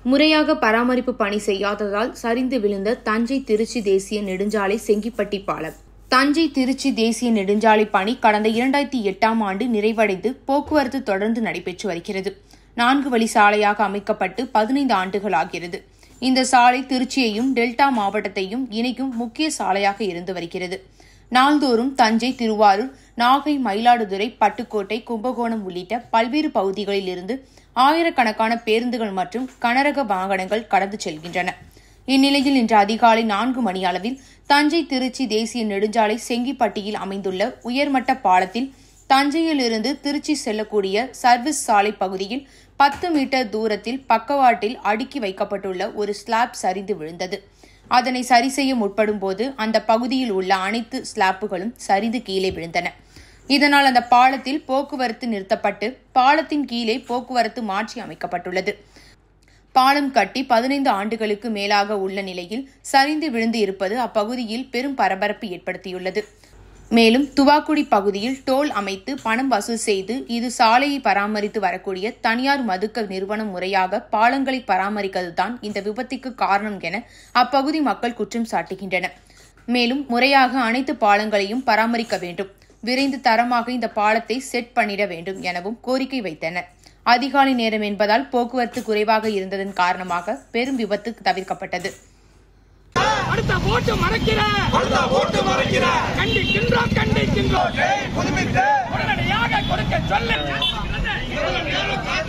முறையாக பராமரிப்பு பணி செய்யாததால் சரிந்து விழுந்த தஞ்சை திருச்சி தேசிய நெடுஞ்சாலை செங்கிப்பட்டி பாலம் தஞ்சை திருச்சி தேசிய நெடுஞ்சாலை பணி கடந்த இரண்டாயிரத்தி எட்டாம் ஆண்டு நிறைவடைந்து போக்குவரத்து தொடர்ந்து நடைபெற்று வருகிறது நான்கு வழி சாலையாக அமைக்கப்பட்டு பதினைந்து ஆண்டுகள் ஆகிறது இந்த சாலை திருச்சியையும் டெல்டா மாவட்டத்தையும் இணைக்கும் முக்கிய சாலையாக இருந்து வருகிறது நாள்தோறும் தஞ்சை திருவாரூர் நாகை மயிலாடுதுறை பட்டுக்கோட்டை கும்பகோணம் உள்ளிட்ட பல்வேறு பகுதிகளில் இருந்து ஆயிரக்கணக்கான பேருந்துகள் மற்றும் கனரக வாகனங்கள் கடந்து செல்கின்றன இந்நிலையில் இன்று அதிகாலை நான்கு மணி அளவில் தஞ்சை திருச்சி தேசிய நெடுஞ்சாலை செங்கிப்பட்டியில் அமைந்துள்ள உயர்மட்ட பாலத்தில் தஞ்சையிலிருந்து திருச்சி செல்லக்கூடிய சர்வீஸ் சாலை பகுதியில் பத்து மீட்டர் தூரத்தில் பக்கவாட்டில் அடுக்கி வைக்கப்பட்டுள்ள ஒரு ஸ்லாப் சரிந்து விழுந்தது அதனை சரி செய்ய முற்படும் போது அந்த பகுதியில் உள்ள அனைத்து ஸ்லாப்புகளும் சரிந்து கீழே விழுந்தன இதனால் அந்த பாலத்தில் போக்குவரத்து நிறுத்தப்பட்டு பாலத்தின் கீழே போக்குவரத்து மாற்றி அமைக்கப்பட்டுள்ளது பாலம் கட்டி பதினைந்து ஆண்டுகளுக்கு மேலாக உள்ள நிலையில் சரிந்து விழுந்து இருப்பது அப்பகுதியில் பெரும் பரபரப்பு ஏற்படுத்தியுள்ளது மேலும் துவாக்குடி பகுதியில் டோல் அமைத்து பணம் வசூல் செய்து இது சாலையை பராமரித்து வரக்கூடிய தனியார் மதுக்க நிறுவனம் முறையாக பாலங்களை பராமரிப்பதுதான் இந்த விபத்துக்கு காரணம் என அப்பகுதி மக்கள் குற்றம் சாட்டுகின்றனர் மேலும் முறையாக அனைத்து பாலங்களையும் பராமரிக்க வேண்டும் விரைந்து தரமாக இந்த பாலத்தை செட் பண்ணிட வேண்டும் எனவும் கோரிக்கை வைத்தனர் அதிகாலை நேரம் என்பதால் போக்குவரத்து குறைவாக இருந்ததன் காரணமாக பெரும் விபத்து தவிர்க்கப்பட்டது அடுத்த ஓட்டு மறைக்கிற அடுத்த ஓட்டு மறைக்கிற கண்டிக்கின்றோம் கண்டிக்கின்றோம் புதுப்பித்து உடனடியாக கொடுக்க சொல்லு இவ்வளவு நேரம் காத்திருந்த